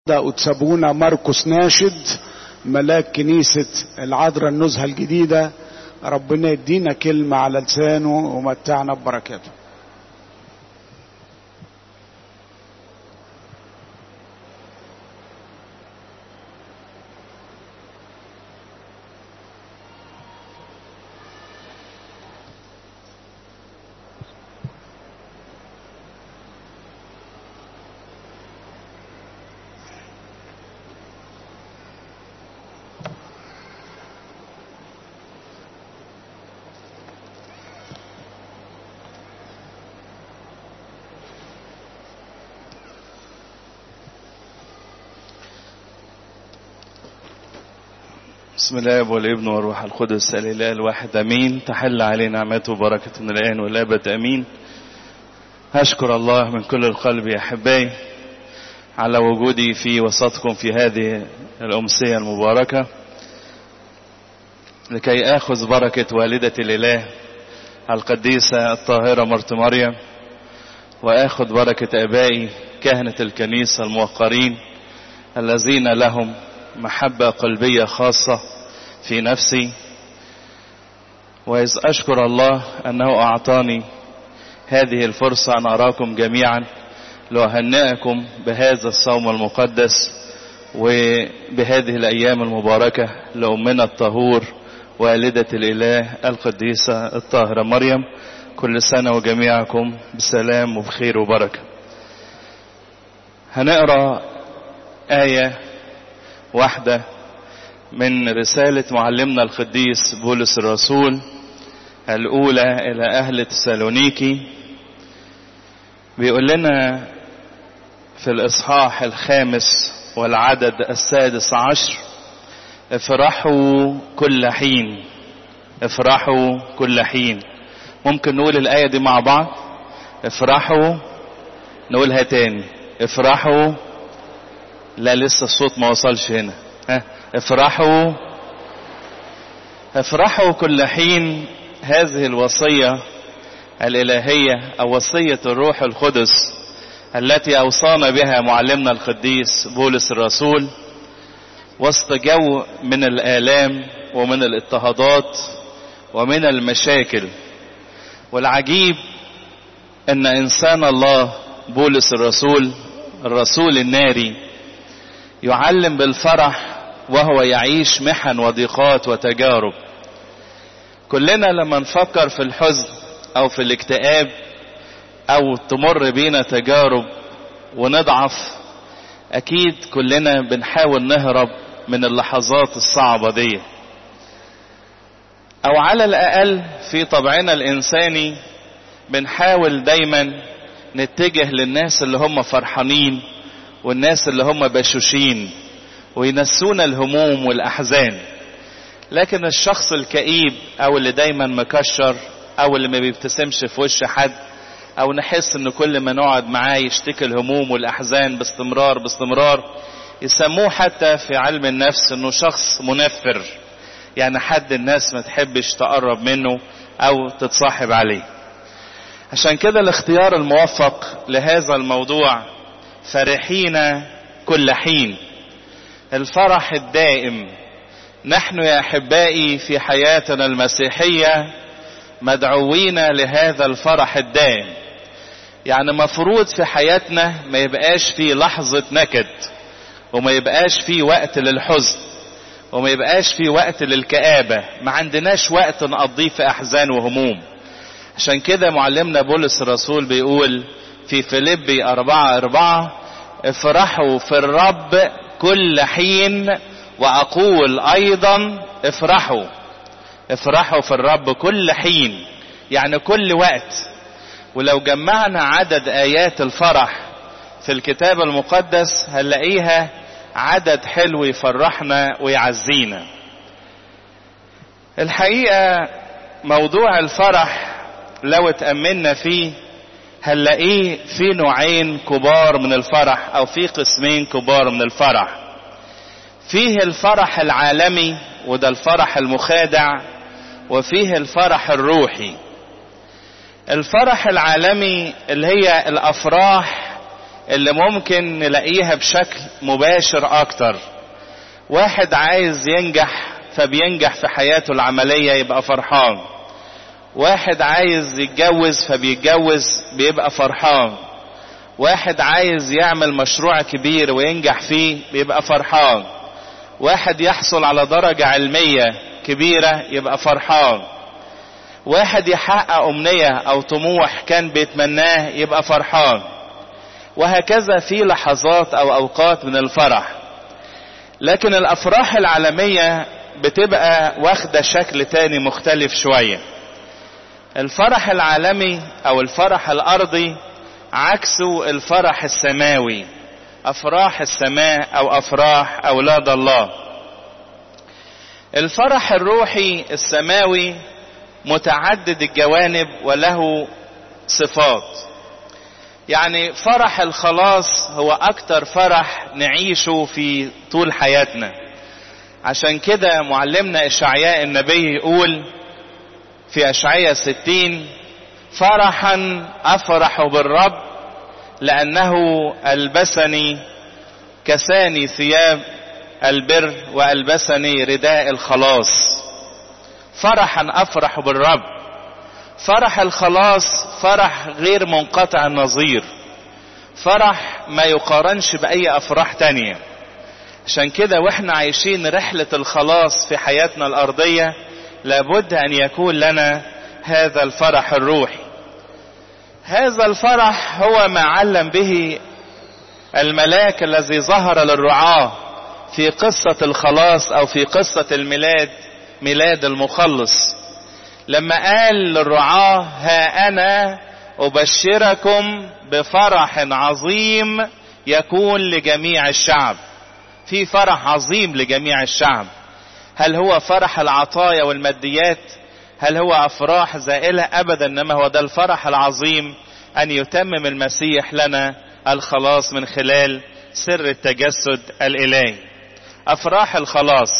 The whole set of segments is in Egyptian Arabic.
وتسابونا ماركوس ناشد ملاك كنيسة العذراء النزهة الجديدة ربنا يدينا كلمة على لسانه ومتعنا ببركاته بسم الله والابن والروح القدس الاله الواحد امين تحل علينا نعمته وبركته من الان والابد امين اشكر الله من كل القلب يا احبائي على وجودي في وسطكم في هذه الامسيه المباركه لكي اخذ بركه والده الاله القديسه الطاهره مرت مريم واخذ بركه ابائي كهنه الكنيسه الموقرين الذين لهم محبة قلبية خاصة في نفسي وإذ أشكر الله أنه أعطاني هذه الفرصة أن أراكم جميعا لأهنئكم بهذا الصوم المقدس وبهذه الأيام المباركة لأمنا الطهور والدة الإله القديسة الطاهرة مريم كل سنة وجميعكم بسلام وبخير وبركة هنقرأ آية واحدة من رسالة معلمنا القديس بولس الرسول الأولى إلى أهل تسالونيكي بيقول لنا في الإصحاح الخامس والعدد السادس عشر افرحوا كل حين افرحوا كل حين ممكن نقول الآية دي مع بعض افرحوا نقولها تاني افرحوا لا لسه الصوت ما وصلش هنا ها افرحوا افرحوا كل حين هذه الوصية الإلهية أو وصية الروح القدس التي أوصانا بها معلمنا القديس بولس الرسول وسط جو من الآلام ومن الاضطهادات ومن المشاكل والعجيب أن إنسان الله بولس الرسول الرسول الناري يعلم بالفرح وهو يعيش محن وضيقات وتجارب كلنا لما نفكر في الحزن او في الاكتئاب او تمر بينا تجارب ونضعف اكيد كلنا بنحاول نهرب من اللحظات الصعبة دي او على الاقل في طبعنا الانساني بنحاول دايما نتجه للناس اللي هم فرحانين والناس اللي هم بشوشين وينسونا الهموم والأحزان لكن الشخص الكئيب أو اللي دايما مكشر أو اللي ما بيبتسمش في وش حد أو نحس إن كل ما نقعد معاه يشتكي الهموم والأحزان باستمرار باستمرار يسموه حتى في علم النفس إنه شخص منفر يعني حد الناس ما تحبش تقرب منه أو تتصاحب عليه عشان كده الاختيار الموفق لهذا الموضوع فرحين كل حين الفرح الدائم نحن يا احبائي في حياتنا المسيحيه مدعوين لهذا الفرح الدائم يعني مفروض في حياتنا ما يبقاش في لحظه نكد وما يبقاش في وقت للحزن وما يبقاش في وقت للكآبة ما عندناش وقت نقضيه في أحزان وهموم عشان كده معلمنا بولس الرسول بيقول في فيليبي أربعة أربعة افرحوا في الرب كل حين وأقول أيضا افرحوا افرحوا في الرب كل حين يعني كل وقت ولو جمعنا عدد آيات الفرح في الكتاب المقدس هنلاقيها عدد حلو يفرحنا ويعزينا الحقيقة موضوع الفرح لو اتأملنا فيه هنلاقيه في نوعين كبار من الفرح او في قسمين كبار من الفرح فيه الفرح العالمي وده الفرح المخادع وفيه الفرح الروحي الفرح العالمي اللي هي الافراح اللي ممكن نلاقيها بشكل مباشر اكتر واحد عايز ينجح فبينجح في حياته العملية يبقى فرحان واحد عايز يتجوز فبيتجوز بيبقى فرحان واحد عايز يعمل مشروع كبير وينجح فيه بيبقى فرحان واحد يحصل على درجة علمية كبيرة يبقى فرحان واحد يحقق أمنية أو طموح كان بيتمناه يبقى فرحان وهكذا في لحظات أو أوقات من الفرح لكن الأفراح العالمية بتبقى واخدة شكل تاني مختلف شوية الفرح العالمي أو الفرح الأرضي عكسه الفرح السماوي أفراح السماء أو أفراح أولاد الله الفرح الروحي السماوي متعدد الجوانب وله صفات يعني فرح الخلاص هو اكتر فرح نعيشه في طول حياتنا عشان كده معلمنا اشعياء النبي يقول في اشعياء ستين فرحا افرح بالرب لانه البسني كساني ثياب البر والبسني رداء الخلاص فرحا افرح بالرب فرح الخلاص فرح غير منقطع النظير فرح ما يقارنش باي افراح تانية عشان كده واحنا عايشين رحلة الخلاص في حياتنا الارضية لابد ان يكون لنا هذا الفرح الروحي هذا الفرح هو ما علم به الملاك الذي ظهر للرعاة في قصة الخلاص او في قصة الميلاد ميلاد المخلص لما قال للرعاة ها انا ابشركم بفرح عظيم يكون لجميع الشعب في فرح عظيم لجميع الشعب هل هو فرح العطايا والماديات هل هو افراح زائله ابدا انما هو ده الفرح العظيم ان يتمم المسيح لنا الخلاص من خلال سر التجسد الالهي افراح الخلاص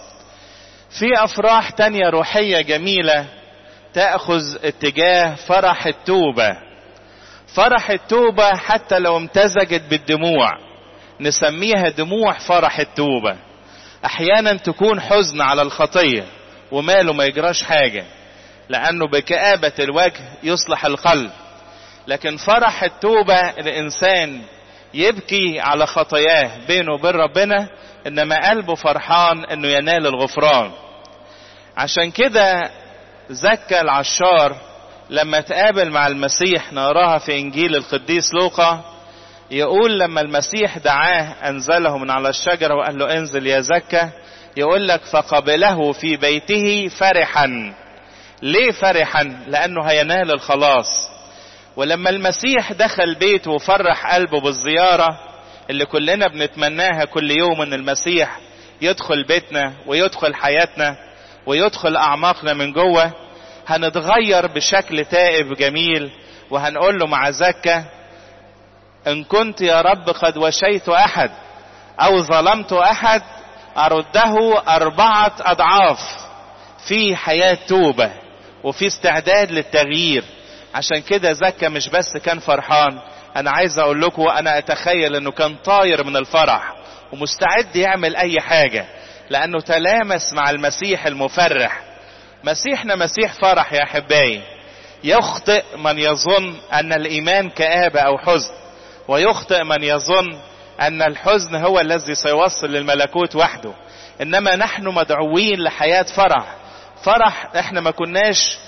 في افراح تانية روحية جميلة تأخذ اتجاه فرح التوبة فرح التوبة حتى لو امتزجت بالدموع نسميها دموع فرح التوبة احيانا تكون حزن على الخطية وماله ما يجراش حاجة لانه بكآبة الوجه يصلح القلب لكن فرح التوبة الانسان يبكي على خطاياه بينه وبين ربنا انما قلبه فرحان انه ينال الغفران عشان كده زكى العشار لما تقابل مع المسيح نراها في انجيل القديس لوقا يقول لما المسيح دعاه انزله من على الشجرة وقال له انزل يا زكى يقول لك فقبله في بيته فرحا ليه فرحا لانه هينال الخلاص ولما المسيح دخل بيته وفرح قلبه بالزيارة اللي كلنا بنتمناها كل يوم ان المسيح يدخل بيتنا ويدخل حياتنا ويدخل اعماقنا من جوه هنتغير بشكل تائب جميل وهنقول له مع زكا ان كنت يا رب قد وشيت احد او ظلمت احد ارده اربعة اضعاف في حياة توبة وفي استعداد للتغيير عشان كده زكا مش بس كان فرحان انا عايز اقول لكم انا اتخيل انه كان طاير من الفرح ومستعد يعمل اي حاجة لانه تلامس مع المسيح المفرح مسيحنا مسيح فرح يا احبائي يخطئ من يظن ان الايمان كآبة او حزن ويخطئ من يظن ان الحزن هو الذي سيوصل للملكوت وحده انما نحن مدعوين لحياة فرح فرح احنا ما كناش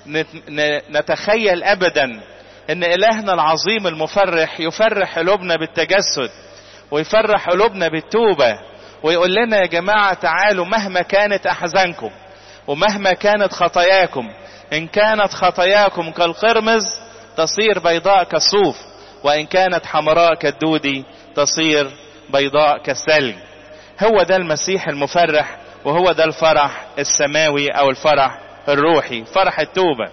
نتخيل ابدا ان الهنا العظيم المفرح يفرح قلوبنا بالتجسد ويفرح قلوبنا بالتوبة ويقول لنا يا جماعة تعالوا مهما كانت احزانكم ومهما كانت خطاياكم ان كانت خطاياكم كالقرمز تصير بيضاء كالصوف وان كانت حمراء كالدودي تصير بيضاء كالثلج هو ده المسيح المفرح وهو ده الفرح السماوي او الفرح الروحي فرح التوبة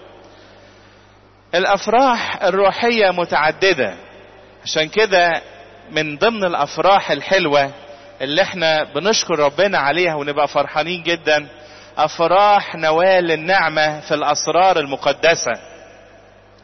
الافراح الروحية متعددة عشان كده من ضمن الافراح الحلوة اللي احنا بنشكر ربنا عليها ونبقى فرحانين جدا افراح نوال النعمة في الاسرار المقدسة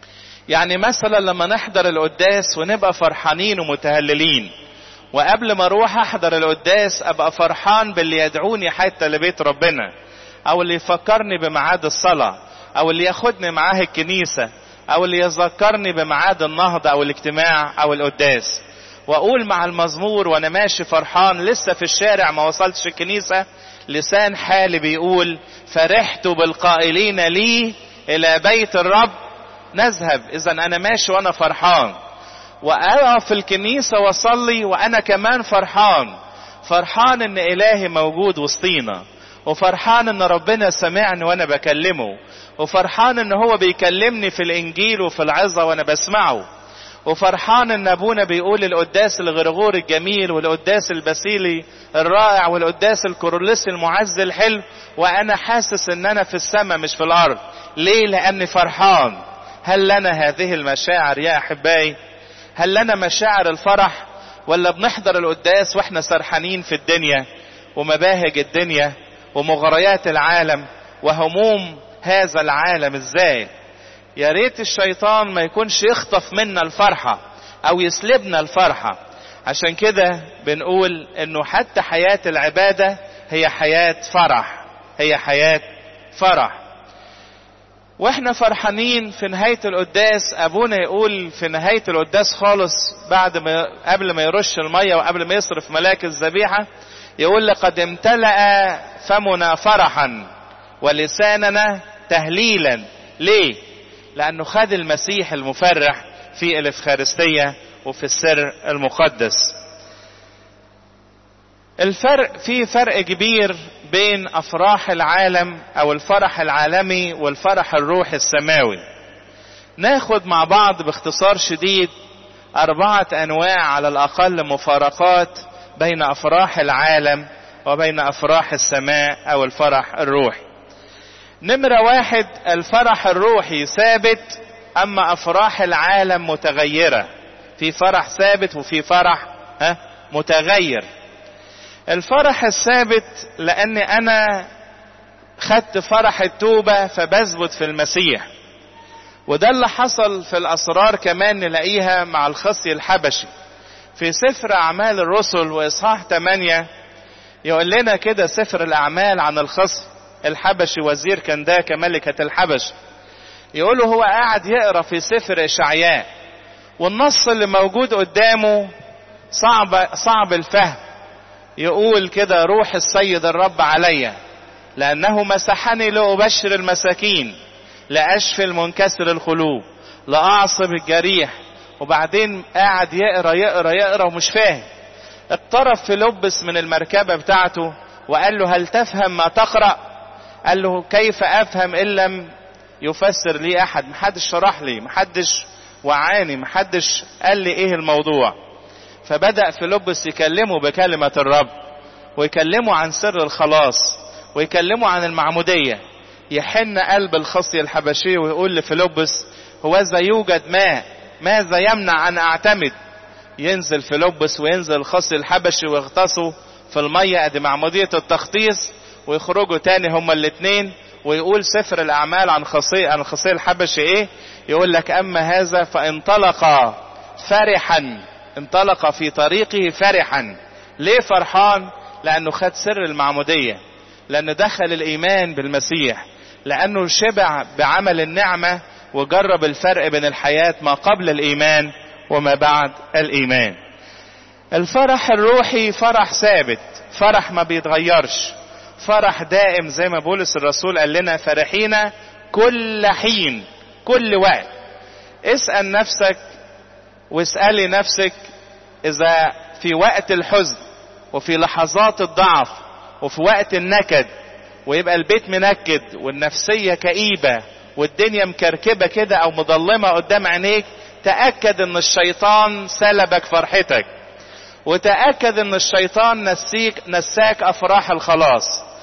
يعني مثلا لما نحضر القداس ونبقى فرحانين ومتهللين وقبل ما اروح احضر القداس ابقى فرحان باللي يدعوني حتى لبيت ربنا او اللي يفكرني بميعاد الصلاة او اللي ياخدني معاه الكنيسة او اللي يذكرني بميعاد النهضة او الاجتماع او القداس واقول مع المزمور وانا ماشي فرحان لسه في الشارع ما وصلتش الكنيسة لسان حالي بيقول فرحت بالقائلين لي الى بيت الرب نذهب اذا انا ماشي وانا فرحان واقف في الكنيسة واصلي وانا كمان فرحان فرحان ان الهي موجود وسطينا وفرحان ان ربنا سمعني وانا بكلمه وفرحان ان هو بيكلمني في الانجيل وفي العظة وانا بسمعه وفرحان ان ابونا بيقول القداس الغرغور الجميل والقداس البسيلي الرائع والقداس الكوروليسي المعز الحلو وانا حاسس ان انا في السماء مش في الارض ليه لاني فرحان هل لنا هذه المشاعر يا احبائي هل لنا مشاعر الفرح ولا بنحضر القداس واحنا سرحانين في الدنيا ومباهج الدنيا ومغريات العالم وهموم هذا العالم ازاي يا ريت الشيطان ما يكونش يخطف منا الفرحة او يسلبنا الفرحة عشان كده بنقول انه حتى حياة العبادة هي حياة فرح هي حياة فرح واحنا فرحانين في نهاية القداس ابونا يقول في نهاية القداس خالص بعد ما قبل ما يرش المية وقبل ما يصرف ملاك الذبيحة يقول لقد امتلأ فمنا فرحا ولساننا تهليلا ليه لانه خد المسيح المفرح في الافخارستية وفي السر المقدس الفرق في فرق كبير بين افراح العالم او الفرح العالمي والفرح الروحي السماوي ناخد مع بعض باختصار شديد اربعة انواع على الاقل مفارقات بين افراح العالم وبين افراح السماء او الفرح الروحي نمرة واحد الفرح الروحي ثابت اما افراح العالم متغيرة في فرح ثابت وفي فرح ها متغير الفرح الثابت لاني انا خدت فرح التوبة فبثبت في المسيح وده اللي حصل في الاسرار كمان نلاقيها مع الخصي الحبشي في سفر اعمال الرسل واصحاح 8 يقول لنا كده سفر الاعمال عن الخصي الحبشي وزير كنداكة ملكة الحبش يقول هو قاعد يقرا في سفر اشعياء والنص اللي موجود قدامه صعب صعب الفهم يقول كده روح السيد الرب عليا لأنه مسحني لأبشر المساكين لأشفي المنكسر القلوب لأعصب الجريح وبعدين قاعد يقرا يقرا يقرا ومش فاهم اقترب فيلبس من المركبة بتاعته وقال له هل تفهم ما تقرأ قال له كيف أفهم إن لم يفسر لي أحد محدش شرح لي محدش وعاني محدش قال لي إيه الموضوع فبدأ فيلبس يكلمه بكلمة الرب ويكلمه عن سر الخلاص ويكلمه عن المعمودية يحن قلب الخصي الحبشي ويقول لفيلبس هوذا يوجد ماء ماذا يمنع أن أعتمد ينزل فيلبس وينزل الخصي الحبشي ويغطسوا في المية ادي معمودية التخطيص ويخرجوا تاني هما الاتنين ويقول سفر الأعمال عن خصي عن خصي الحبشي إيه؟ يقول لك أما هذا فانطلق فرحا انطلق في طريقه فرحا ليه فرحان لانه خد سر المعمودية لانه دخل الايمان بالمسيح لانه شبع بعمل النعمة وجرب الفرق بين الحياة ما قبل الايمان وما بعد الايمان الفرح الروحي فرح ثابت فرح ما بيتغيرش فرح دائم زي ما بولس الرسول قال لنا فرحين كل حين كل وقت اسأل نفسك واسألي نفسك إذا في وقت الحزن وفي لحظات الضعف وفي وقت النكد ويبقى البيت منكد والنفسية كئيبة والدنيا مكركبة كده أو مظلمة قدام عينيك تأكد إن الشيطان سلبك فرحتك وتأكد إن الشيطان نسيك نساك أفراح الخلاص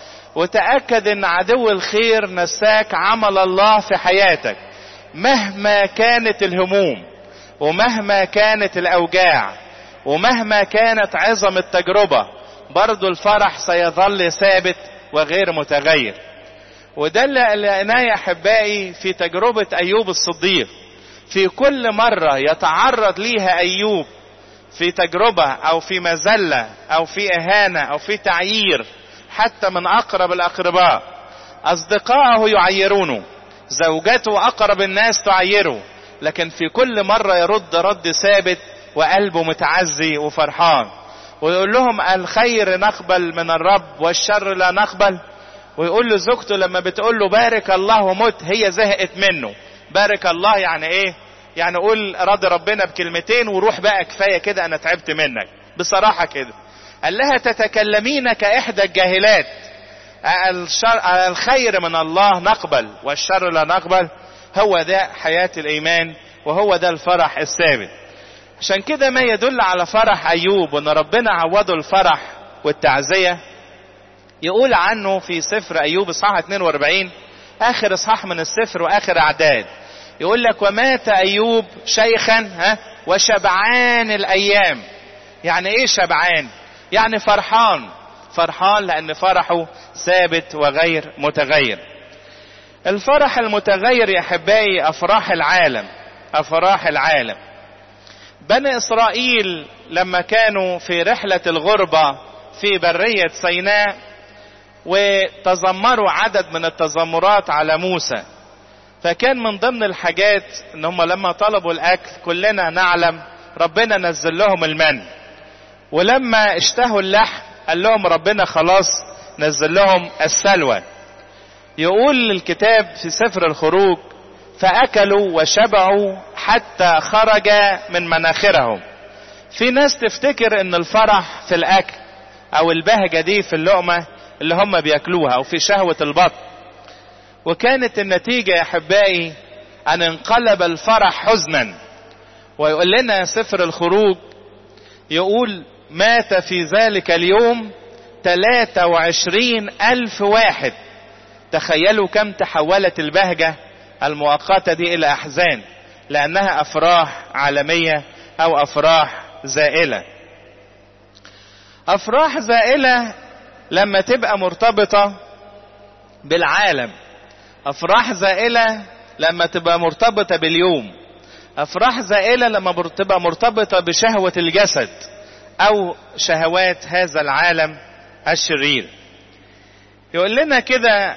وتأكد إن عدو الخير نساك عمل الله في حياتك مهما كانت الهموم ومهما كانت الأوجاع ومهما كانت عظم التجربة برضو الفرح سيظل ثابت وغير متغير وده اللي لقيناه يا احبائي في تجربة ايوب الصديق في كل مرة يتعرض ليها أيوب في تجربة أو في مذلة أو في إهانة أو في تعيير حتى من أقرب الأقرباء أصدقائه يعيرونه زوجته أقرب الناس تعيره لكن في كل مرة يرد رد ثابت وقلبه متعزي وفرحان ويقول لهم الخير نقبل من الرب والشر لا نقبل ويقول له زوجته لما بتقول له بارك الله ومت هي زهقت منه بارك الله يعني ايه يعني قول راضي ربنا بكلمتين وروح بقى كفايه كده انا تعبت منك بصراحه كده قال لها تتكلمين كاحدى الجاهلات الشر الخير من الله نقبل والشر لا نقبل هو ده حياه الايمان وهو ده الفرح الثابت عشان كده ما يدل على فرح ايوب وان ربنا عوضه الفرح والتعزيه يقول عنه في سفر ايوب اصحاح 42 اخر اصحاح من السفر واخر اعداد يقول لك ومات ايوب شيخا ها وشبعان الايام يعني ايه شبعان يعني فرحان فرحان لان فرحه ثابت وغير متغير الفرح المتغير يا احبائي افراح العالم افراح العالم بني اسرائيل لما كانوا في رحله الغربه في بريه سيناء وتذمروا عدد من التذمرات على موسى فكان من ضمن الحاجات ان هم لما طلبوا الاكل كلنا نعلم ربنا نزل لهم المن ولما اشتهوا اللحم قال لهم ربنا خلاص نزل لهم السلوى يقول الكتاب في سفر الخروج فاكلوا وشبعوا حتى خرج من مناخرهم في ناس تفتكر ان الفرح في الاكل او البهجه دي في اللقمه اللي هم بياكلوها او في شهوه البطن وكانت النتيجه يا احبائي ان انقلب الفرح حزنا ويقول لنا سفر الخروج يقول مات في ذلك اليوم 23 ألف واحد تخيلوا كم تحولت البهجة المؤقتة دي إلى أحزان لأنها أفراح عالمية أو أفراح زائلة أفراح زائلة لما تبقى مرتبطة بالعالم أفراح زائلة لما تبقى مرتبطة باليوم أفراح زائلة لما تبقى مرتبطة بشهوة الجسد أو شهوات هذا العالم الشرير يقول لنا كده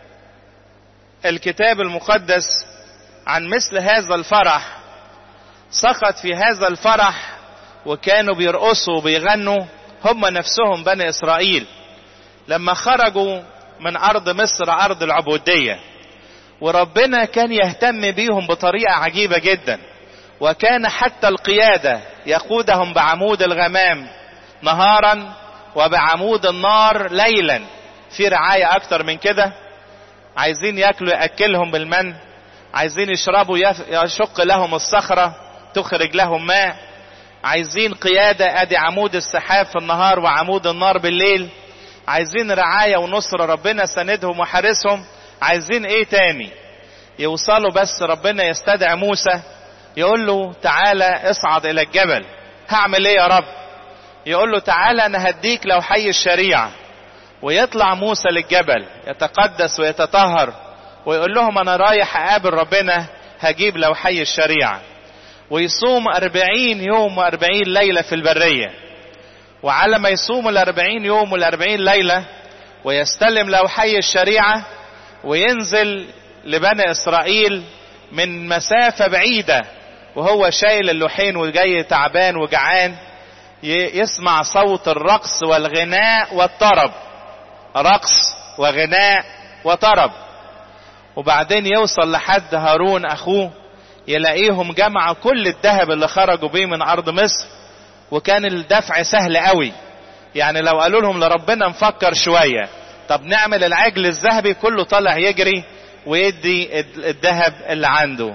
الكتاب المقدس عن مثل هذا الفرح سقط في هذا الفرح وكانوا بيرقصوا وبيغنوا هم نفسهم بني اسرائيل لما خرجوا من ارض مصر ارض العبوديه وربنا كان يهتم بيهم بطريقه عجيبه جدا وكان حتى القياده يقودهم بعمود الغمام نهارا وبعمود النار ليلا في رعايه اكتر من كده عايزين ياكلوا ياكلهم بالمن عايزين يشربوا يشق لهم الصخره تخرج لهم ماء عايزين قياده ادي عمود السحاب في النهار وعمود النار بالليل عايزين رعايه ونصره ربنا سندهم وحارسهم عايزين ايه تاني يوصلوا بس ربنا يستدعي موسى يقول له تعالى اصعد الى الجبل هعمل ايه يا رب يقول له تعالى انا هديك لو حي الشريعه ويطلع موسى للجبل يتقدس ويتطهر ويقول لهم انا رايح اقابل ربنا هجيب لو حي الشريعه ويصوم أربعين يوم وأربعين ليلة في البرية وعلى ما يصوم الأربعين يوم والأربعين ليلة ويستلم لو حي الشريعة وينزل لبني إسرائيل من مسافة بعيدة وهو شايل اللوحين وجاي تعبان وجعان يسمع صوت الرقص والغناء والطرب رقص وغناء وطرب وبعدين يوصل لحد هارون أخوه يلاقيهم جمع كل الذهب اللي خرجوا بيه من أرض مصر وكان الدفع سهل قوي يعني لو قالوا لهم لربنا نفكر شوية طب نعمل العجل الذهبي كله طالع يجري ويدي الذهب اللي عنده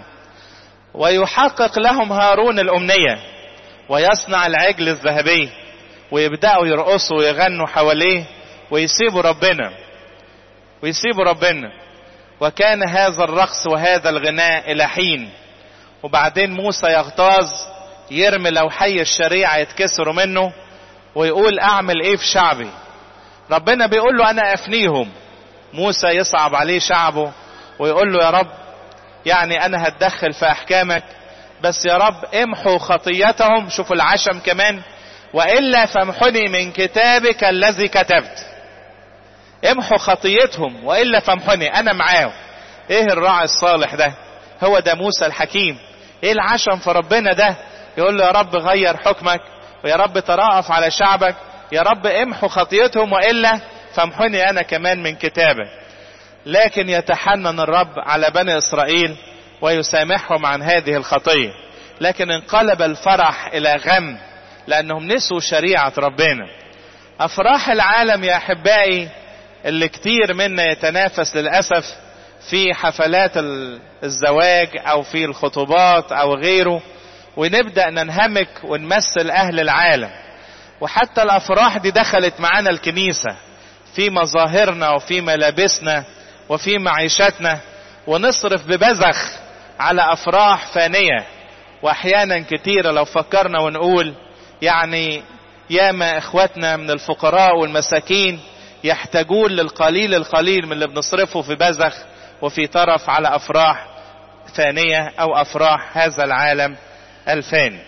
ويحقق لهم هارون الأمنية ويصنع العجل الذهبي ويبدأوا يرقصوا ويغنوا حواليه ويسيبوا ربنا ويسيبوا ربنا وكان هذا الرقص وهذا الغناء إلى حين وبعدين موسى يغتاظ يرمي لوحي الشريعة يتكسروا منه ويقول أعمل إيه في شعبي ربنا بيقول له أنا أفنيهم موسى يصعب عليه شعبه ويقول له يا رب يعني أنا هتدخل في أحكامك بس يا رب امحوا خطيتهم شوفوا العشم كمان وإلا فامحني من كتابك الذي كتبت امحوا خطيتهم وإلا فامحني أنا معاهم ايه الراعي الصالح ده هو ده موسى الحكيم ايه العشم في ربنا ده يقول له يا رب غير حكمك ويا رب تراءف على شعبك يا رب امحوا خطيتهم وإلا فامحني أنا كمان من كتابك لكن يتحنن الرب على بني إسرائيل ويسامحهم عن هذه الخطية لكن انقلب الفرح إلى غم لأنهم نسوا شريعة ربنا أفراح العالم يا أحبائي اللي كتير منا يتنافس للأسف في حفلات الزواج أو في الخطوبات أو غيره ونبدأ ننهمك ونمثل أهل العالم وحتى الأفراح دي دخلت معانا الكنيسة في مظاهرنا وفي ملابسنا وفي معيشتنا ونصرف ببذخ على أفراح فانية وأحيانا كتيرة لو فكرنا ونقول يعني ياما إخواتنا من الفقراء والمساكين يحتاجون للقليل القليل من اللي بنصرفه في بذخ وفي طرف على أفراح فانية أو أفراح هذا العالم الفاني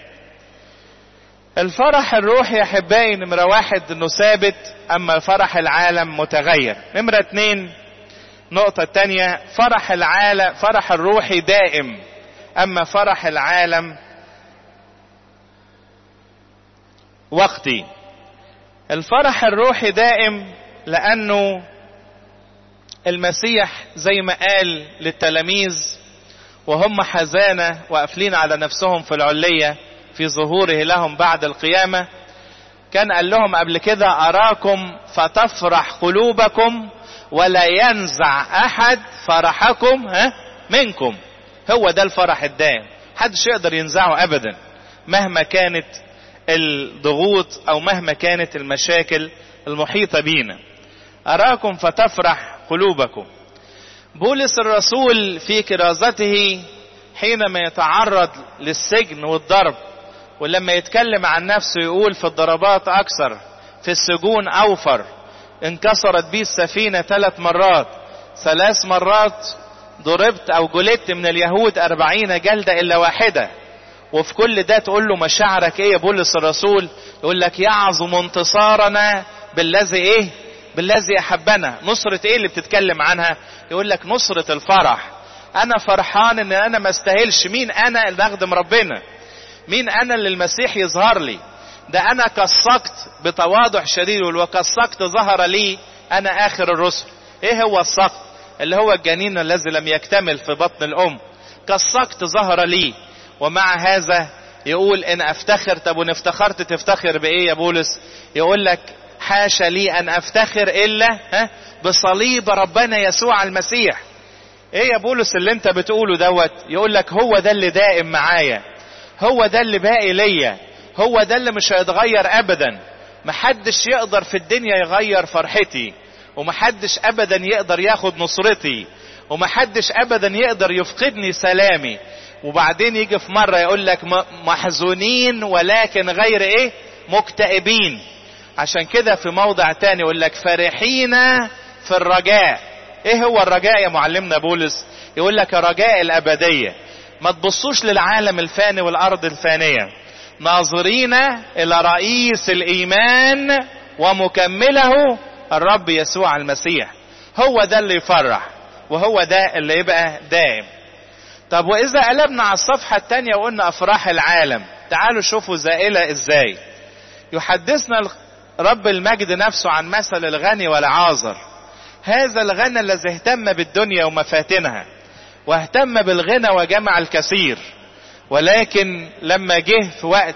الفرح الروحي يا أحبائي نمرة واحد إنه ثابت أما فرح العالم متغير نمرة اتنين نقطة تانية فرح العالم فرح الروحي دائم أما فرح العالم وقتي الفرح الروحي دائم لأنه المسيح زي ما قال للتلاميذ وهم حزانة وقافلين على نفسهم في العلية في ظهوره لهم بعد القيامة كان قال لهم قبل كده أراكم فتفرح قلوبكم ولا ينزع أحد فرحكم ها منكم هو ده الفرح الدائم حدش يقدر ينزعه أبدا مهما كانت الضغوط أو مهما كانت المشاكل المحيطة بينا أراكم فتفرح قلوبكم بولس الرسول في كرازته حينما يتعرض للسجن والضرب ولما يتكلم عن نفسه يقول في الضربات أكثر في السجون أوفر انكسرت بي السفينة ثلاث مرات ثلاث مرات ضربت أو جلدت من اليهود أربعين جلدة إلا واحدة وفي كل ده تقول له مشاعرك ايه يا بولس الرسول يقول لك يعظم انتصارنا بالذي ايه بالذي احبنا نصرة ايه اللي بتتكلم عنها يقول لك نصرة الفرح انا فرحان ان انا ما استاهلش مين انا اللي اخدم ربنا مين انا اللي المسيح يظهر لي ده انا كسقت بتواضع شديد وكسقت ظهر لي انا اخر الرسل ايه هو السقط اللي هو الجنين الذي لم يكتمل في بطن الام كسقت ظهر لي ومع هذا يقول ان افتخر طب وان افتخرت تفتخر بايه يا بولس يقول لك حاشا لي ان افتخر الا ها بصليب ربنا يسوع المسيح ايه يا بولس اللي انت بتقوله دوت يقول لك هو ده اللي دائم معايا هو ده اللي باقي ليا هو ده اللي مش هيتغير ابدا محدش يقدر في الدنيا يغير فرحتي ومحدش ابدا يقدر ياخد نصرتي ومحدش ابدا يقدر يفقدني سلامي وبعدين يجي في مرة يقول لك محزونين ولكن غير ايه مكتئبين عشان كده في موضع تاني يقول لك فرحين في الرجاء ايه هو الرجاء يا معلمنا بولس يقول لك رجاء الابدية ما تبصوش للعالم الفاني والارض الفانية ناظرين الى رئيس الايمان ومكمله الرب يسوع المسيح هو ده اللي يفرح وهو ده اللي يبقى دائم طب واذا قلبنا على الصفحة التانية وقلنا افراح العالم تعالوا شوفوا زائلة ازاي يحدثنا رب المجد نفسه عن مثل الغني والعازر هذا الغنى الذي اهتم بالدنيا ومفاتنها واهتم بالغنى وجمع الكثير ولكن لما جه في وقت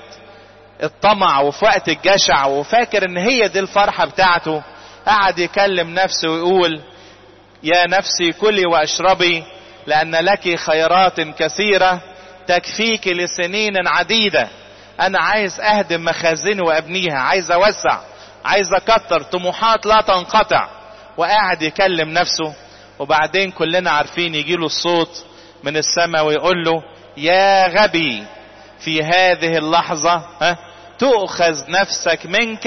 الطمع وفي وقت الجشع وفاكر ان هي دي الفرحة بتاعته قعد يكلم نفسه ويقول يا نفسي كلي واشربي لأن لك خيرات كثيرة تكفيك لسنين عديدة أنا عايز أهدم مخازني وأبنيها عايز أوسع عايز أكتر طموحات لا تنقطع وقاعد يكلم نفسه وبعدين كلنا عارفين يجيله الصوت من السماء ويقول له يا غبي في هذه اللحظة ها تؤخذ نفسك منك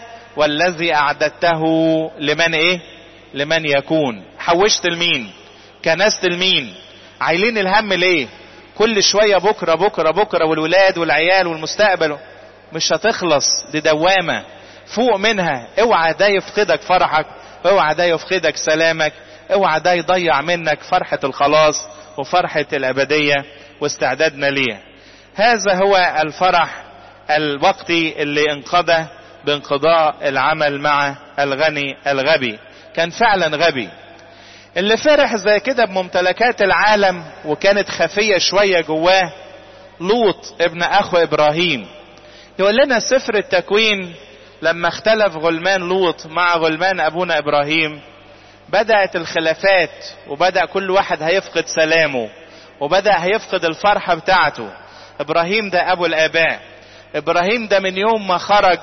والذي أعددته لمن إيه لمن يكون حوشت لمين كنست لمين عايلين الهم ليه كل شوية بكرة بكرة بكرة والولاد والعيال والمستقبل مش هتخلص دي دوامة فوق منها اوعى ده يفقدك فرحك اوعى ده يفقدك سلامك اوعى ده يضيع منك فرحة الخلاص وفرحة الأبدية واستعدادنا ليها هذا هو الفرح الوقتي اللي انقضى بانقضاء العمل مع الغني الغبي كان فعلا غبي اللي فرح زي كده بممتلكات العالم وكانت خفية شوية جواه لوط ابن اخو ابراهيم يقول لنا سفر التكوين لما اختلف غلمان لوط مع غلمان ابونا ابراهيم بدأت الخلافات وبدأ كل واحد هيفقد سلامه وبدأ هيفقد الفرحة بتاعته ابراهيم ده ابو الاباء ابراهيم ده من يوم ما خرج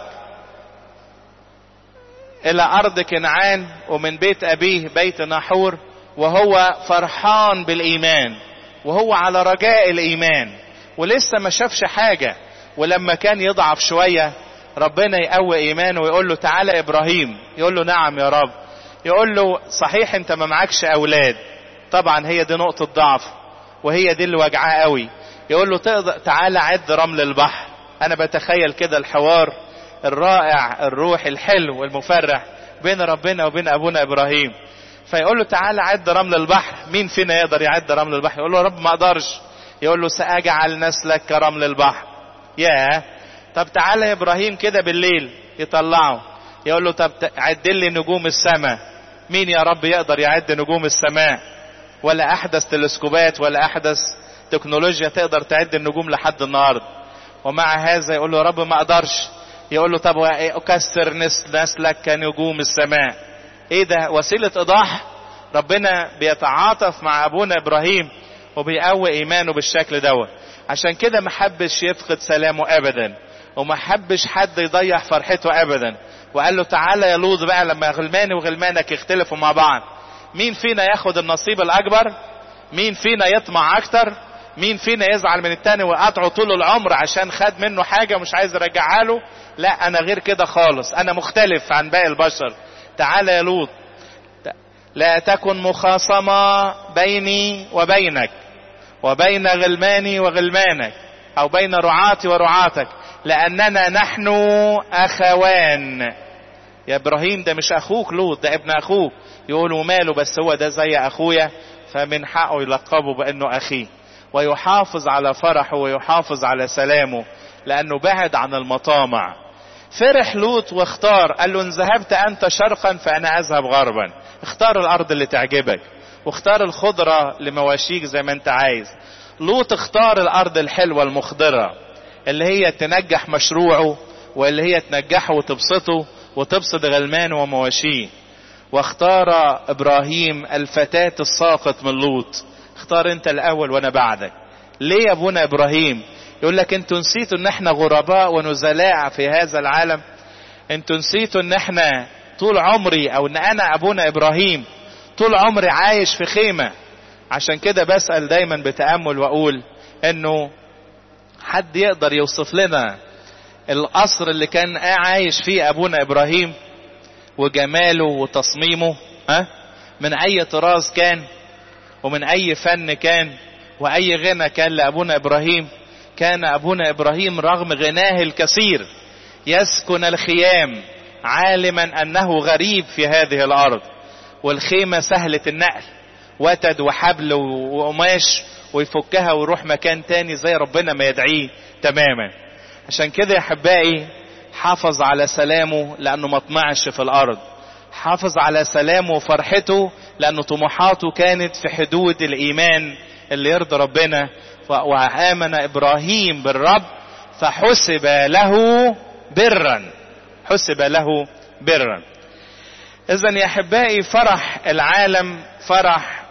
الى ارض كنعان ومن بيت ابيه بيت ناحور وهو فرحان بالايمان وهو على رجاء الايمان ولسه ما شافش حاجة ولما كان يضعف شوية ربنا يقوي ايمانه ويقول له تعالى ابراهيم يقول له نعم يا رب يقول له صحيح انت ما معكش اولاد طبعا هي دي نقطة ضعف وهي دي اللي وجعاه قوي يقول له تقدر تعالى عد رمل البحر انا بتخيل كده الحوار الرائع الروح الحلو والمفرح بين ربنا وبين ابونا ابراهيم فيقول له تعالى عد رمل البحر مين فينا يقدر يعد رمل البحر يقول له يا رب ما اقدرش يقول له ساجعل نسلك كرمل البحر يا طب تعالى يا ابراهيم كده بالليل يطلعه يقول له طب عد لي نجوم السماء مين يا رب يقدر يعد نجوم السماء ولا احدث تلسكوبات ولا احدث تكنولوجيا تقدر تعد النجوم لحد النهارده ومع هذا يقول له يا رب ما اقدرش يقول له طب اكسر نسلك كنجوم السماء ايه ده وسيلة ايضاح ربنا بيتعاطف مع ابونا ابراهيم وبيقوي ايمانه بالشكل دوت عشان كده ما حبش يفقد سلامه ابدا وما حبش حد يضيع فرحته ابدا وقال له تعالى يا لوط بقى لما غلماني وغلمانك يختلفوا مع بعض مين فينا ياخد النصيب الاكبر مين فينا يطمع اكتر مين فينا يزعل من التاني ويقطعه طول العمر عشان خد منه حاجة مش عايز يرجعها له لا انا غير كده خالص انا مختلف عن باقي البشر تعالى يا لوط لا تكن مخاصمة بيني وبينك وبين غلماني وغلمانك او بين رعاتي ورعاتك لاننا نحن اخوان يا ابراهيم ده مش اخوك لوط ده ابن اخوك يقولوا ماله بس هو ده زي اخويا فمن حقه يلقبه بانه اخيه ويحافظ على فرحه ويحافظ على سلامه لانه بعد عن المطامع فرح لوط واختار قال له ان ذهبت انت شرقا فانا اذهب غربا اختار الارض اللي تعجبك واختار الخضرة لمواشيك زي ما انت عايز لوط اختار الارض الحلوة المخضرة اللي هي تنجح مشروعه واللي هي تنجحه وتبسطه وتبسط غلمان ومواشيه واختار ابراهيم الفتاة الساقط من لوط اختار انت الاول وانا بعدك ليه يا ابونا ابراهيم يقول لك انتوا نسيتوا ان احنا غرباء ونزلاء في هذا العالم انتوا نسيتوا ان احنا طول عمري او ان انا ابونا ابراهيم طول عمري عايش في خيمة عشان كده بسأل دايما بتأمل واقول انه حد يقدر يوصف لنا القصر اللي كان عايش فيه ابونا ابراهيم وجماله وتصميمه ها من اي طراز كان ومن اي فن كان واي غنى كان لابونا ابراهيم كان ابونا ابراهيم رغم غناه الكثير يسكن الخيام عالما انه غريب في هذه الارض والخيمه سهله النقل وتد وحبل وقماش ويفكها ويروح مكان تاني زي ربنا ما يدعيه تماما عشان كده يا احبائي حافظ على سلامه لانه ما طمعش في الارض حافظ على سلامه وفرحته لانه طموحاته كانت في حدود الايمان اللي يرضي ربنا وآمن إبراهيم بالرب فحسب له برا حسب له برا إذا يا أحبائي فرح العالم فرح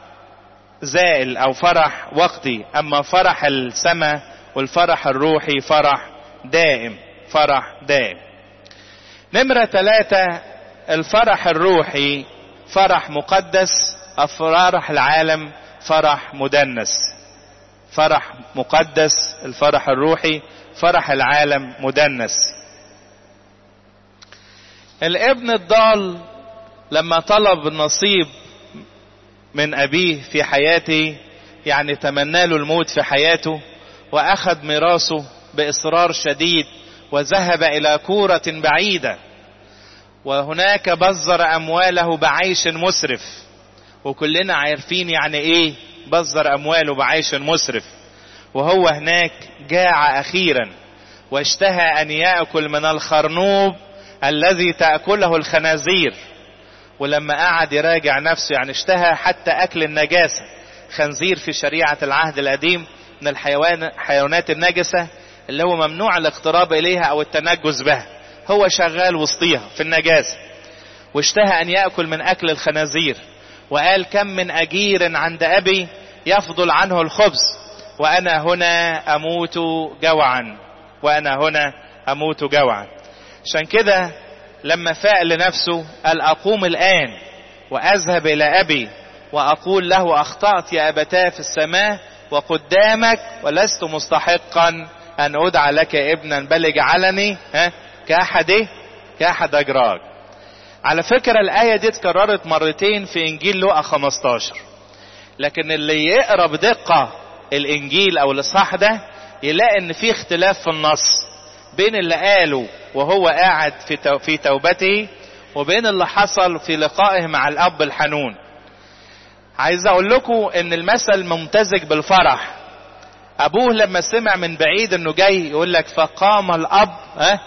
زائل أو فرح وقتي أما فرح السماء والفرح الروحي فرح دائم فرح دائم نمرة ثلاثة الفرح الروحي فرح مقدس أفراح العالم فرح مدنس فرح مقدس الفرح الروحي فرح العالم مدنس الابن الضال لما طلب النصيب من ابيه في حياته يعني تمنى له الموت في حياته واخذ ميراثه باصرار شديد وذهب الى كورة بعيدة وهناك بذر امواله بعيش مسرف وكلنا عارفين يعني ايه بذر امواله بعيش مسرف وهو هناك جاع اخيرا واشتهى ان ياكل من الخرنوب الذي تاكله الخنازير ولما قعد يراجع نفسه يعني اشتهى حتى اكل النجاسه خنزير في شريعه العهد القديم من الحيوان حيوانات النجسه اللي هو ممنوع الاقتراب اليها او التنجس بها هو شغال وسطيها في النجاسه واشتهى ان ياكل من اكل الخنازير وقال كم من اجير عند ابي يفضل عنه الخبز وانا هنا اموت جوعا وانا هنا اموت جوعا عشان كده لما فاق لنفسه قال اقوم الان واذهب الى ابي واقول له اخطات يا ابتاه في السماء وقدامك ولست مستحقا ان ادعى لك ابنا بل اجعلني ها كاحد ايه كاحد اجراك على فكرة الآية دي اتكررت مرتين في إنجيل لوقا 15 لكن اللي يقرأ بدقة الإنجيل أو الإصحاح ده يلاقي إن في اختلاف في النص بين اللي قاله وهو قاعد في في توبته وبين اللي حصل في لقائه مع الأب الحنون. عايز أقول لكم إن المثل ممتزج بالفرح. أبوه لما سمع من بعيد إنه جاي يقول لك فقام الأب ها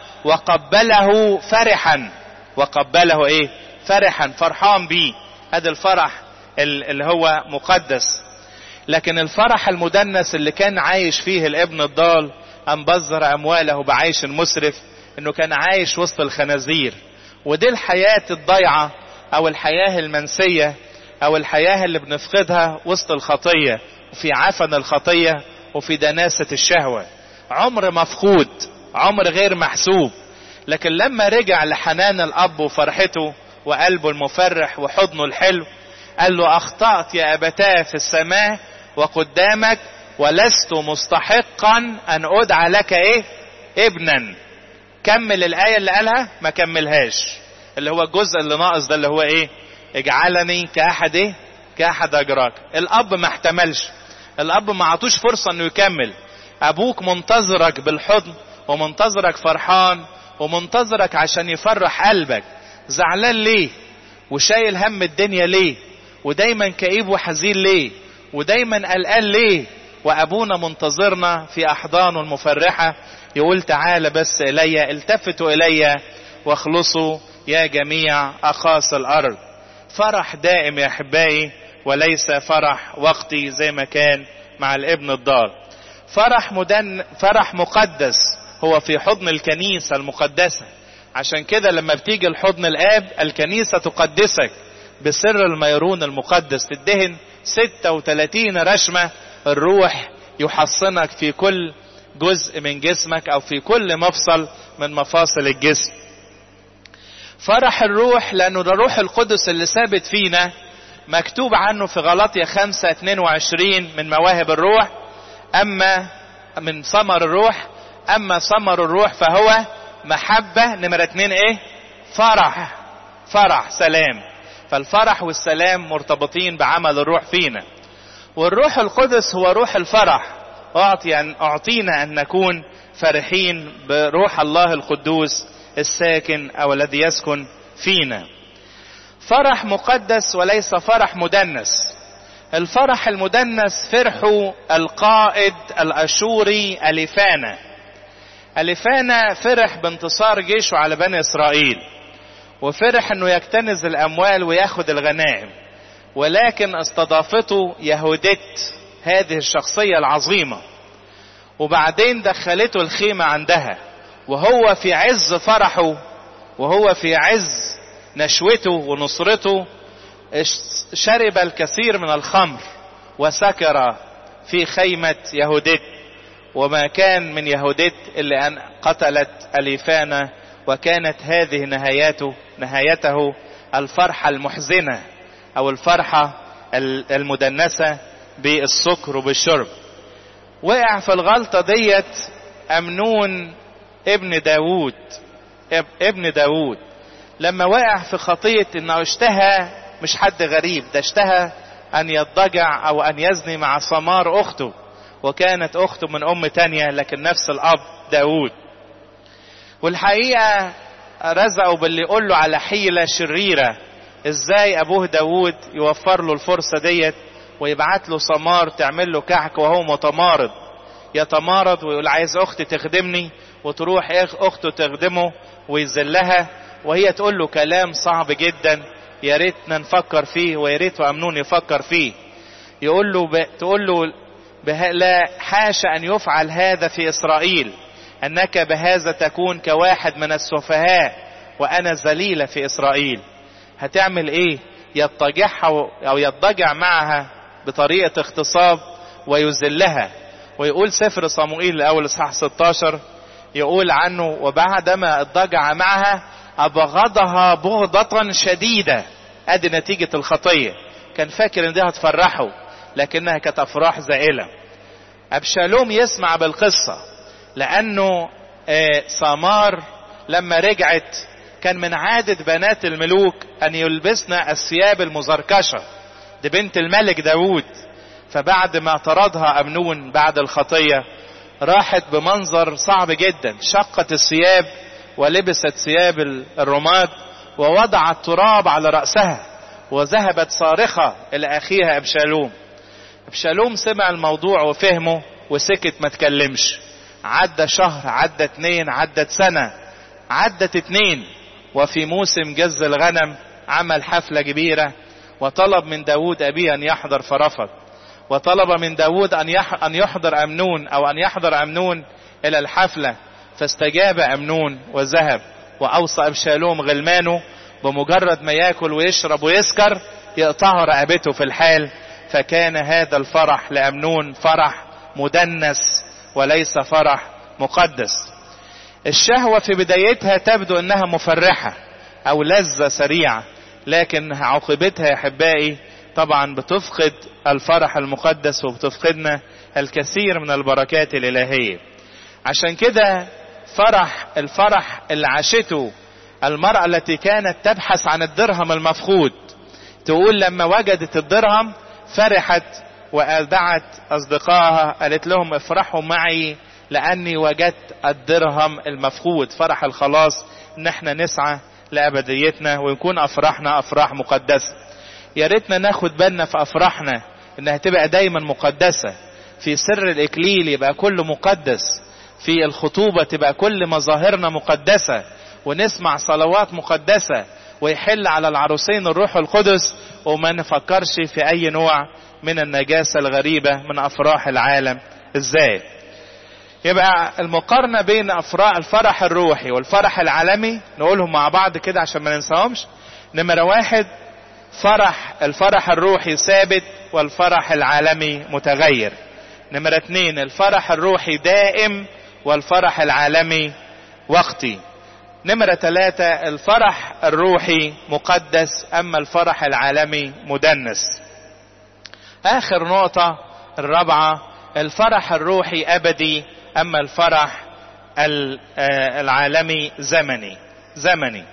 وقبله فرحا وقبله ايه فرحا فرحان بيه هذا الفرح اللي هو مقدس لكن الفرح المدنس اللي كان عايش فيه الابن الضال أن بذر أمواله بعيش مسرف إنه كان عايش وسط الخنازير ودي الحياة الضيعة أو الحياة المنسية أو الحياة اللي بنفقدها وسط الخطية وفي عفن الخطية وفي دناسة الشهوة عمر مفقود عمر غير محسوب لكن لما رجع لحنان الاب وفرحته وقلبه المفرح وحضنه الحلو قال له اخطأت يا ابتاه في السماء وقدامك ولست مستحقا ان ادعى لك ايه ابنا كمل الايه اللي قالها ما كملهاش اللي هو الجزء اللي ناقص ده اللي هو ايه اجعلني كاحد ايه كاحد اجراك الاب ما احتملش الاب ما عطوش فرصه انه يكمل ابوك منتظرك بالحضن ومنتظرك فرحان ومنتظرك عشان يفرح قلبك زعلان ليه وشايل هم الدنيا ليه ودايما كئيب وحزين ليه ودايما قلقان ليه وابونا منتظرنا في احضانه المفرحه يقول تعالى بس الي التفتوا الي واخلصوا يا جميع اخاص الارض فرح دائم يا احبائي وليس فرح وقتي زي ما كان مع الابن الضال فرح مدن فرح مقدس هو في حضن الكنيسة المقدسة عشان كده لما بتيجي الحضن الآب الكنيسة تقدسك بسر الميرون المقدس تدهن 36 رشمة الروح يحصنك في كل جزء من جسمك أو في كل مفصل من مفاصل الجسم فرح الروح لأنه ده الروح القدس اللي ثابت فينا مكتوب عنه في غلطية 5 22 من مواهب الروح أما من ثمر الروح اما ثمر الروح فهو محبة نمرة اتنين ايه فرح فرح سلام فالفرح والسلام مرتبطين بعمل الروح فينا والروح القدس هو روح الفرح اعطي أن اعطينا ان نكون فرحين بروح الله القدوس الساكن او الذي يسكن فينا فرح مقدس وليس فرح مدنس الفرح المدنس فرح القائد الاشوري اليفانا اليفانا فرح بانتصار جيشه على بني اسرائيل وفرح انه يكتنز الاموال وياخد الغنائم ولكن استضافته يهودت هذه الشخصية العظيمة وبعدين دخلته الخيمة عندها وهو في عز فرحه وهو في عز نشوته ونصرته شرب الكثير من الخمر وسكر في خيمة يهودت وما كان من يهودت إلا أن قتلت أليفانا وكانت هذه نهايته نهايته الفرحة المحزنة أو الفرحة المدنسة بالسكر وبالشرب وقع في الغلطة ديت أمنون ابن داوود ابن داوود لما وقع في خطية انه اشتهى مش حد غريب ده اشتهى أن يضجع أو أن يزني مع سمار أخته وكانت أخته من أم تانية لكن نفس الأب داود والحقيقة رزقوا باللي يقول له على حيلة شريرة ازاي ابوه داود يوفر له الفرصة ديت ويبعت له سمار تعمل له كعك وهو متمارض يتمارض ويقول عايز اختي تخدمني وتروح اخته تخدمه ويذلها وهي تقول له كلام صعب جدا يا ريتنا نفكر فيه ويا ريت امنون يفكر فيه يقول له ب... تقول له به... لا حاشا ان يفعل هذا في اسرائيل انك بهذا تكون كواحد من السفهاء وانا ذليله في اسرائيل هتعمل ايه يضطجعها او يضطجع معها بطريقه اغتصاب ويذلها ويقول سفر صموئيل الاول اصحاح 16 يقول عنه وبعدما اضطجع معها ابغضها بغضة شديدة ادي نتيجة الخطية كان فاكر ان دي هتفرحه لكنها كانت افراح زائلة ابشالوم يسمع بالقصة لانه سمار لما رجعت كان من عادة بنات الملوك ان يلبسن الثياب المزركشة دي بنت الملك داود فبعد ما طردها امنون بعد الخطية راحت بمنظر صعب جدا شقت الثياب ولبست ثياب الرماد ووضعت تراب على رأسها وذهبت صارخة إلى أخيها أبشالوم أبشالوم سمع الموضوع وفهمه وسكت ما تكلمش عدى شهر عدى اتنين عدت سنة عدت اتنين وفي موسم جز الغنم عمل حفلة كبيرة وطلب من داود أبيه أن يحضر فرفض وطلب من داود أن أن يحضر أمنون أو أن يحضر أمنون إلى الحفلة فاستجاب أمنون وذهب وأوصى أبشالوم غلمانه بمجرد ما ياكل ويشرب ويسكر يقطعوا رقبته في الحال فكان هذا الفرح لأمنون فرح مدنس وليس فرح مقدس الشهوة في بدايتها تبدو انها مفرحة او لذة سريعة لكن عاقبتها يا احبائي طبعا بتفقد الفرح المقدس وبتفقدنا الكثير من البركات الالهية عشان كده فرح الفرح اللي عاشته المرأة التي كانت تبحث عن الدرهم المفقود تقول لما وجدت الدرهم فرحت وأودعت أصدقائها قالت لهم افرحوا معي لأني وجدت الدرهم المفقود فرح الخلاص إن احنا نسعى لأبديتنا ونكون أفراحنا أفراح مقدسة يا ريتنا ناخد بالنا في أفراحنا إنها تبقى دايما مقدسة في سر الإكليل يبقى كله مقدس في الخطوبة تبقى كل مظاهرنا مقدسة ونسمع صلوات مقدسة ويحل على العروسين الروح القدس وما نفكرش في أي نوع من النجاسة الغريبة من أفراح العالم إزاي يبقى المقارنة بين أفراح الفرح الروحي والفرح العالمي نقولهم مع بعض كده عشان ما ننساهمش نمرة واحد فرح الفرح الروحي ثابت والفرح العالمي متغير نمرة اتنين الفرح الروحي دائم والفرح العالمي وقتي نمرة ثلاثة الفرح الروحي مقدس أما الفرح العالمي مدنس آخر نقطة الرابعة الفرح الروحي أبدي أما الفرح العالمي زمني زمني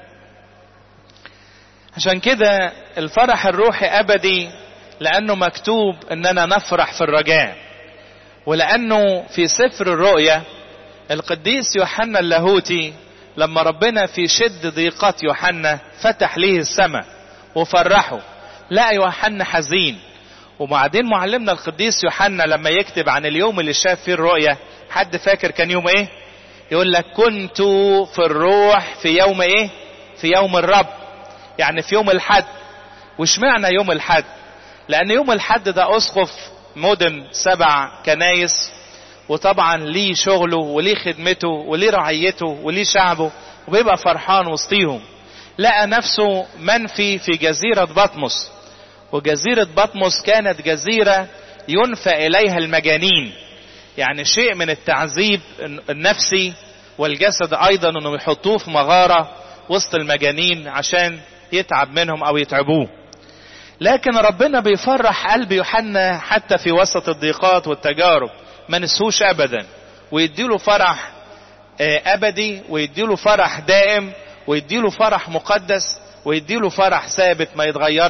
عشان كده الفرح الروحي أبدي لأنه مكتوب أننا نفرح في الرجاء ولأنه في سفر الرؤيا القديس يوحنا اللاهوتي لما ربنا في شد ضيقات يوحنا فتح ليه السماء وفرحه لقى يوحنا حزين وبعدين معلمنا القديس يوحنا لما يكتب عن اليوم اللي شاف فيه الرؤيا حد فاكر كان يوم ايه يقول لك كنت في الروح في يوم ايه في يوم الرب يعني في يوم الحد وش معنى يوم الحد لان يوم الحد ده اسقف مدن سبع كنايس وطبعا ليه شغله وليه خدمته وليه رعيته وليه شعبه وبيبقى فرحان وسطيهم لقى نفسه منفي في جزيرة بطمس وجزيرة بطمس كانت جزيرة ينفى إليها المجانين يعني شيء من التعذيب النفسي والجسد أيضا أنه يحطوه في مغارة وسط المجانين عشان يتعب منهم أو يتعبوه لكن ربنا بيفرح قلب يوحنا حتى في وسط الضيقات والتجارب ما نسهوش ابدا ويديله فرح ابدي ويديله فرح دائم ويديله فرح مقدس ويديله فرح ثابت ما يتغيرش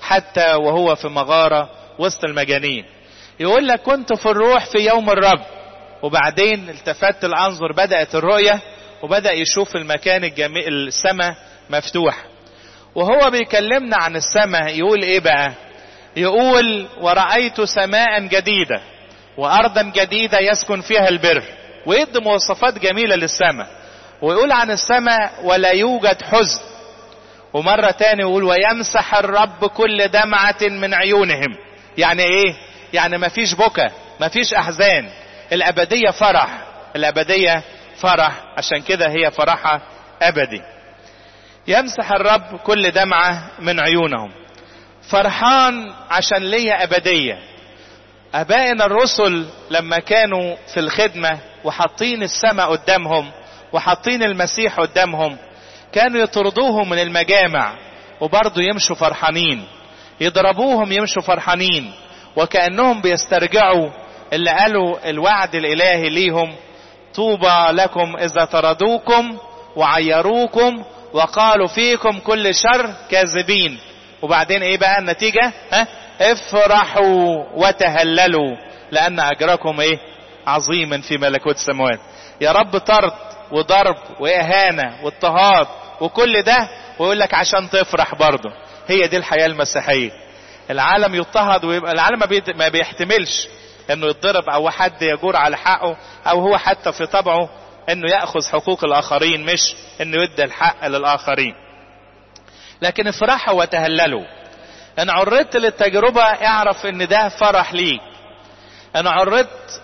حتى وهو في مغارة وسط المجانين يقول لك كنت في الروح في يوم الرب وبعدين التفت الأنظر بدأت الرؤية وبدأ يشوف المكان الجميل السماء مفتوح وهو بيكلمنا عن السماء يقول ايه بقى يقول ورأيت سماء جديدة وأرضا جديدة يسكن فيها البر ويدي مواصفات جميلة للسماء ويقول عن السماء ولا يوجد حزن ومرة تاني يقول ويمسح الرب كل دمعة من عيونهم يعني ايه يعني مفيش بكى مفيش احزان الابدية فرح الابدية فرح عشان كده هي فرحة ابدي يمسح الرب كل دمعة من عيونهم فرحان عشان ليا ابدية ابائنا الرسل لما كانوا في الخدمة وحاطين السماء قدامهم وحاطين المسيح قدامهم كانوا يطردوهم من المجامع وبرضه يمشوا فرحانين يضربوهم يمشوا فرحانين وكأنهم بيسترجعوا اللي قالوا الوعد الإلهي ليهم طوبى لكم إذا طردوكم وعيروكم وقالوا فيكم كل شر كاذبين وبعدين ايه بقى النتيجة ها افرحوا وتهللوا لأن أجركم ايه عظيما في ملكوت السماوات يا رب طرد وضرب وإهانة واضطهاد وكل ده ويقول لك عشان تفرح برضه هي دي الحياة المسيحية العالم يضطهد ويبقى العالم ما, بيد... ما بيحتملش انه يتضرب او حد يجور على حقه او هو حتى في طبعه انه ياخذ حقوق الاخرين مش انه يدي الحق للاخرين لكن افرحوا وتهللوا ان عرضت للتجربة اعرف ان ده فرح ليك ان عرضت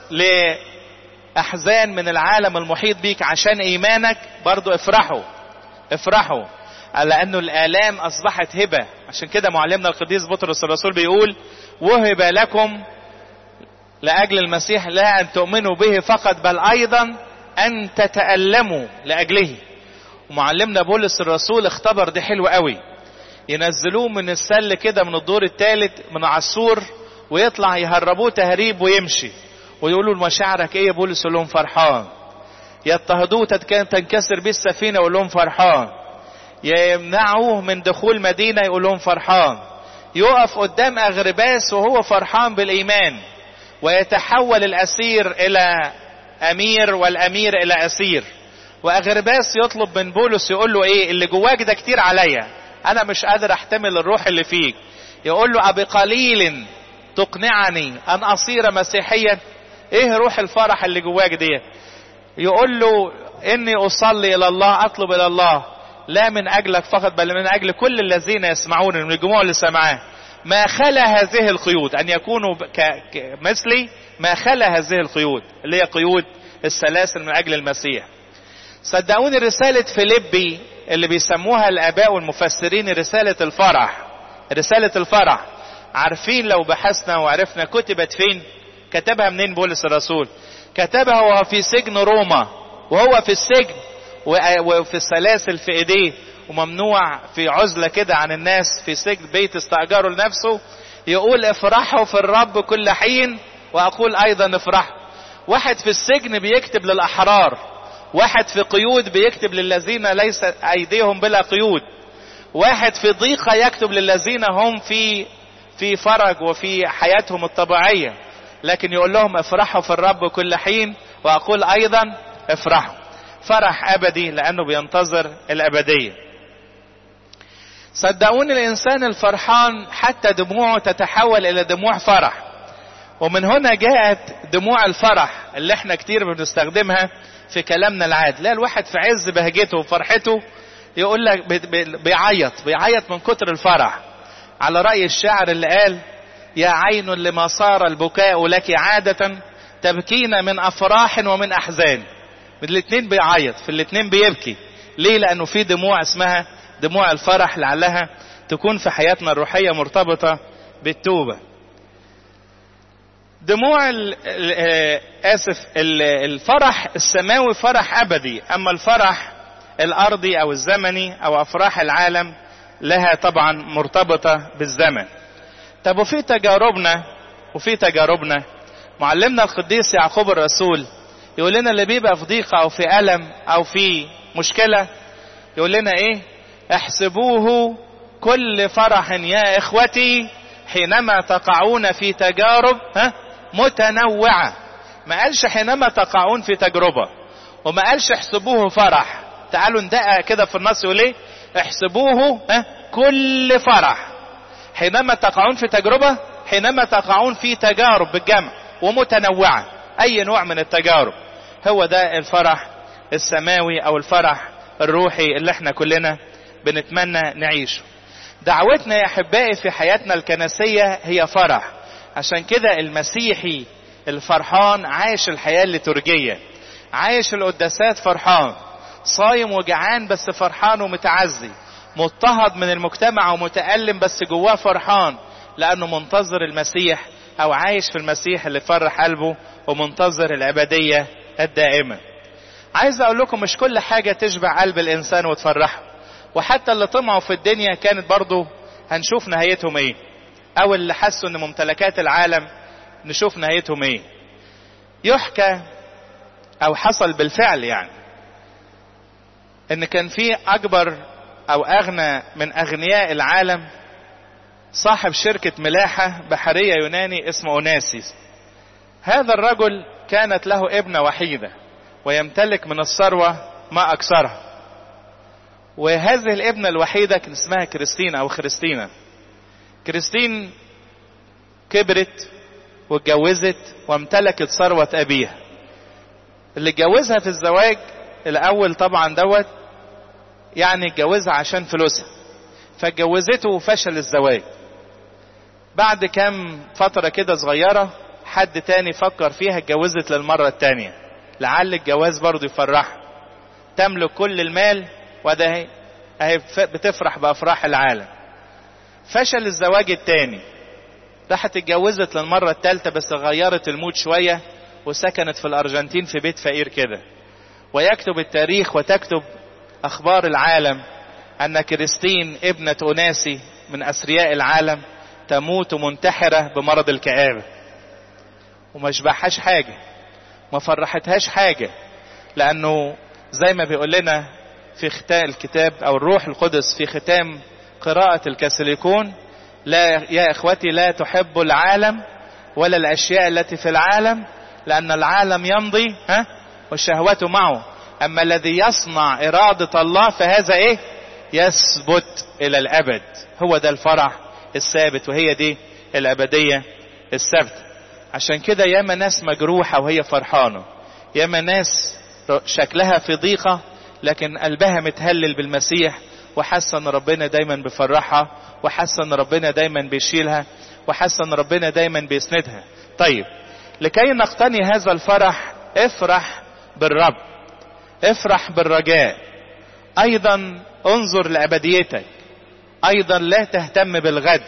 لاحزان من العالم المحيط بيك عشان ايمانك برضو افرحوا افرحوا لانه الالام اصبحت هبة عشان كده معلمنا القديس بطرس الرسول بيقول وهب لكم لاجل المسيح لا ان تؤمنوا به فقط بل ايضا ان تتألموا لاجله ومعلمنا بولس الرسول اختبر دي حلو قوي ينزلوه من السل كده من الدور الثالث من عالسور ويطلع يهربوه تهريب ويمشي ويقولوا مشاعرك ايه يا بولس يقول لهم فرحان يضطهدوه تنكسر بيه السفينه يقول لهم فرحان يمنعوه من دخول مدينه يقول لهم فرحان يقف قدام اغرباس وهو فرحان بالايمان ويتحول الاسير الى امير والامير الى اسير واغرباس يطلب من بولس يقول له ايه اللي جواك ده كتير عليا انا مش قادر احتمل الروح اللي فيك يقول له ابي قليل تقنعني ان اصير مسيحيا ايه روح الفرح اللي جواك دي يقول له اني اصلي الى الله اطلب الى الله لا من اجلك فقط بل من اجل كل الذين يسمعون من الجموع اللي سمعاه ما خلا هذه القيود ان يكونوا مثلي ما خلا هذه القيود اللي هي قيود السلاسل من اجل المسيح صدقوني رسالة فيليبي اللي بيسموها الآباء والمفسرين رسالة الفرح رسالة الفرح عارفين لو بحثنا وعرفنا كتبت فين كتبها منين بولس الرسول كتبها وهو في سجن روما وهو في السجن وفي السلاسل في ايديه وممنوع في عزلة كده عن الناس في سجن بيت استأجره لنفسه يقول افرحوا في الرب كل حين واقول ايضا افرحوا واحد في السجن بيكتب للاحرار واحد في قيود بيكتب للذين ليس ايديهم بلا قيود واحد في ضيقة يكتب للذين هم في في فرج وفي حياتهم الطبيعية لكن يقول لهم افرحوا في الرب كل حين واقول ايضا افرحوا فرح ابدي لانه بينتظر الابدية صدقوني الانسان الفرحان حتى دموعه تتحول الى دموع فرح ومن هنا جاءت دموع الفرح اللي احنا كتير بنستخدمها في كلامنا العادي لا الواحد في عز بهجته وفرحته يقول لك بيعيط بيعيط من كتر الفرح على رأي الشاعر اللي قال يا عين لما صار البكاء لك عادة تبكين من أفراح ومن أحزان من الاتنين بيعيط في الاتنين بيبكي ليه لأنه في دموع اسمها دموع الفرح لعلها تكون في حياتنا الروحية مرتبطة بالتوبة دموع ال اسف ال الفرح السماوي فرح ابدي اما الفرح الارضي او الزمني او افراح العالم لها طبعا مرتبطة بالزمن طب وفي تجاربنا وفي تجاربنا معلمنا القديس يعقوب الرسول يقول لنا اللي بيبقى في ضيقة او في ألم او في مشكلة يقول لنا ايه احسبوه كل فرح يا اخوتي حينما تقعون في تجارب ها متنوعة ما قالش حينما تقعون في تجربة وما قالش احسبوه فرح تعالوا ندقق كده في النص يقول ايه احسبوه ها كل فرح حينما تقعون في تجربة حينما تقعون في تجارب بالجمع ومتنوعة اي نوع من التجارب هو ده الفرح السماوي او الفرح الروحي اللي احنا كلنا بنتمنى نعيشه دعوتنا يا احبائي في حياتنا الكنسية هي فرح عشان كده المسيحي الفرحان عايش الحياة الليتورجية عايش القداسات فرحان صايم وجعان بس فرحان ومتعزي مضطهد من المجتمع ومتألم بس جواه فرحان لأنه منتظر المسيح أو عايش في المسيح اللي فرح قلبه ومنتظر الأبدية الدائمة عايز أقول لكم مش كل حاجة تشبع قلب الإنسان وتفرحه وحتى اللي طمعوا في الدنيا كانت برضه هنشوف نهايتهم ايه او اللي حسوا ان ممتلكات العالم نشوف نهايتهم ايه يحكى او حصل بالفعل يعني ان كان في اكبر او اغنى من اغنياء العالم صاحب شركة ملاحة بحرية يوناني اسمه اوناسيس هذا الرجل كانت له ابنة وحيدة ويمتلك من الثروة ما اكثرها وهذه الابنة الوحيدة كان اسمها كريستين او خريستينا كريستين كبرت واتجوزت وامتلكت ثروة ابيها اللي اتجوزها في الزواج الاول طبعا دوت يعني اتجوزها عشان فلوسها فاتجوزته وفشل الزواج بعد كام فترة كده صغيرة حد تاني فكر فيها اتجوزت للمرة التانية لعل الجواز برضه يفرحها تملك كل المال وده اهي بتفرح بافراح العالم فشل الزواج التاني راحت اتجوزت للمرة التالتة بس غيرت المود شوية وسكنت في الارجنتين في بيت فقير كده ويكتب التاريخ وتكتب اخبار العالم ان كريستين ابنة اوناسي من اثرياء العالم تموت منتحرة بمرض الكآبة وما شبعهاش حاجة ما فرحتهاش حاجة لانه زي ما بيقول لنا في ختام الكتاب او الروح القدس في ختام قراءة الكاثوليكون لا يا اخوتي لا تحبوا العالم ولا الاشياء التي في العالم لان العالم يمضي ها وشهوته معه اما الذي يصنع ارادة الله فهذا ايه يثبت الى الابد هو ده الفرح الثابت وهي دي الابدية الثابتة عشان كده ياما ناس مجروحة وهي فرحانة ياما ناس شكلها في ضيقة لكن قلبها متهلل بالمسيح وحاسه ان ربنا دايما بيفرحها وحاسه ان ربنا دايما بيشيلها وحاسه ان ربنا دايما بيسندها طيب لكي نقتني هذا الفرح افرح بالرب افرح بالرجاء ايضا انظر لابديتك ايضا لا تهتم بالغد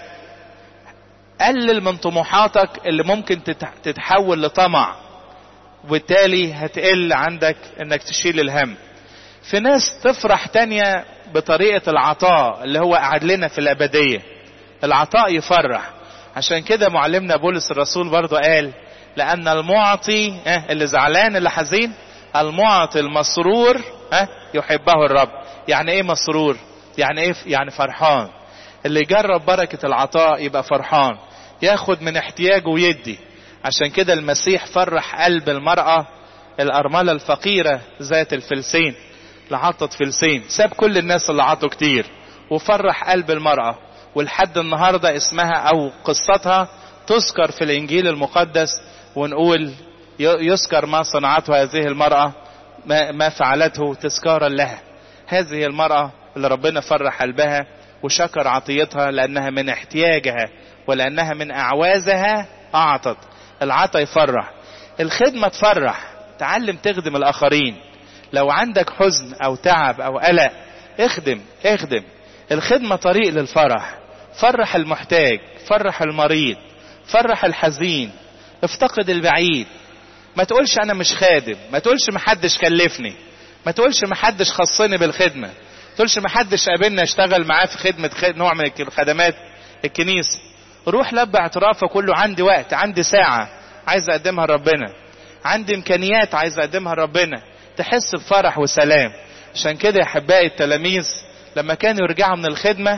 قلل من طموحاتك اللي ممكن تتحول لطمع وبالتالي هتقل عندك انك تشيل الهم في ناس تفرح تانية بطريقة العطاء اللي هو قعد لنا في الأبدية العطاء يفرح عشان كده معلمنا بولس الرسول برضو قال لأن المعطي اللي زعلان اللي حزين المعطي المسرور يحبه الرب يعني ايه مسرور يعني ايه يعني فرحان اللي يجرب بركة العطاء يبقى فرحان ياخد من احتياجه ويدي عشان كده المسيح فرح قلب المرأة الأرملة الفقيرة ذات الفلسين اللي عطت فلسين ساب كل الناس اللي عطوا كتير وفرح قلب المرأة ولحد النهاردة اسمها او قصتها تذكر في الانجيل المقدس ونقول يذكر ما صنعته هذه المرأة ما, ما فعلته تذكارا لها هذه المرأة اللي ربنا فرح قلبها وشكر عطيتها لانها من احتياجها ولانها من اعوازها اعطت العطا يفرح الخدمة تفرح تعلم تخدم الاخرين لو عندك حزن او تعب او قلق اخدم اخدم الخدمة طريق للفرح فرح المحتاج فرح المريض فرح الحزين افتقد البعيد ما تقولش انا مش خادم ما تقولش محدش كلفني ما تقولش محدش خصني بالخدمة ما تقولش محدش قابلنا اشتغل معاه في خدمة نوع من الخدمات الكنيسة روح لب اعترافك كله عندي وقت عندي ساعة عايز اقدمها لربنا عندي امكانيات عايز اقدمها لربنا تحس بفرح وسلام عشان كده يا احبائي التلاميذ لما كانوا يرجعوا من الخدمة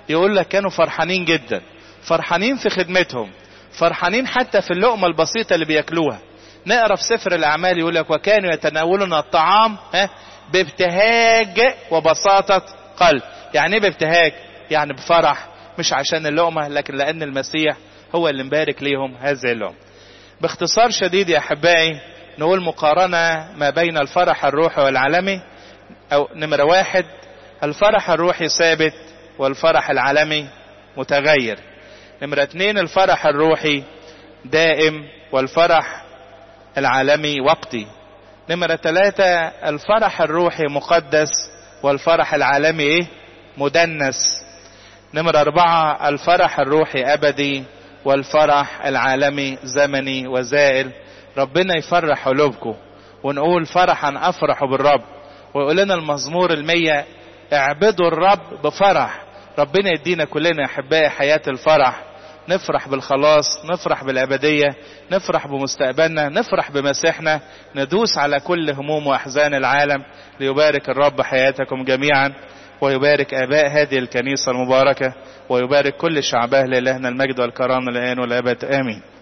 يقول لك كانوا فرحانين جدا فرحانين في خدمتهم فرحانين حتى في اللقمة البسيطة اللي بياكلوها نقرا في سفر الاعمال يقول لك وكانوا يتناولون الطعام ها بابتهاج وبساطة قلب يعني ايه بابتهاج يعني بفرح مش عشان اللقمة لكن لان المسيح هو اللي مبارك ليهم هذه اللقمة باختصار شديد يا احبائي نقول مقارنة ما بين الفرح الروحي والعالمي او نمرة واحد الفرح الروحي ثابت والفرح العالمي متغير نمرة اتنين الفرح الروحي دائم والفرح العالمي وقتي نمرة ثلاثة الفرح الروحي مقدس والفرح العالمي ايه مدنس نمرة أربعة الفرح الروحي أبدي والفرح العالمي زمني وزائل ربنا يفرح قلوبكم ونقول فرحا أفرح بالرب ويقول لنا المزمور المية اعبدوا الرب بفرح ربنا يدينا كلنا احبائي حياة الفرح نفرح بالخلاص نفرح بالأبدية نفرح بمستقبلنا نفرح بمسيحنا ندوس على كل هموم وأحزان العالم ليبارك الرب حياتكم جميعا ويبارك آباء هذه الكنيسة المباركة ويبارك كل شعبه لإلهنا المجد والكرامة الآن والأبد آمين